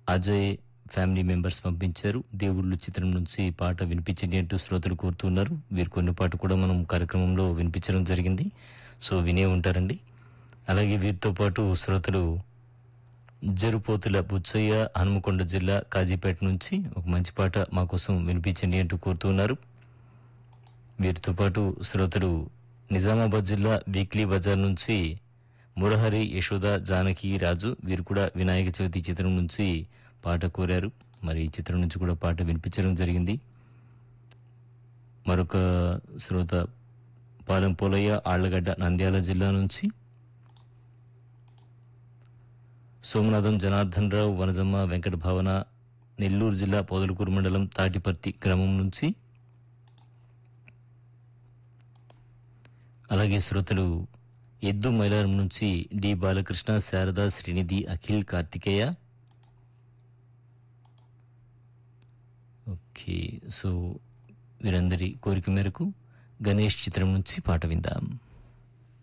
Ajay family members పంపించారు దేవుళ్ళు చిత్రం నుంచి పాట వినిపించండి అంటూ శ్రోతలు కోరుతున్నారు వీరు కొన్ని పాట కూడా మనం కార్యక్రమంలో వినిపించడం జరిగింది సో వినే ఉంటారండి అలాగే వీరితో పాటు శ్రోతలు జరుపోతుల బుచ్చయ్య హనుమకొండ జిల్లా కాజీపేట నుంచి ఒక మంచి పాట మా కోసం వినిపించండి అంటూ కోరుతున్నారు వీరితో పాటు శ్రోతలు నిజామాబాద్ జిల్లా వీక్లీ బజార్ నుంచి మురహరి యశోద జానకి రాజు వీరు కూడా వినాయక చవితి చిత్రం నుంచి పాట కోరారు మరి ఈ చిత్రం నుంచి కూడా పాట వినిపించడం జరిగింది మరొక శ్రోత పాలెం పోలయ్య ఆళ్లగడ్డ నంద్యాల జిల్లా నుంచి సోమనాథం జనార్దన్ రావు వనజమ్మ వెంకట భావన నెల్లూరు జిల్లా పొదలకూరు మండలం తాటిపర్తి గ్రామం నుంచి అలాగే శ్రోతలు ఎద్దు మైలారం నుంచి D Balakrishna Sharada Srinidhi Akhil Karthikeya okay so వీరందరి కోరిక మేరకు గణేష్ చిత్రం నుంచి పాట విందాం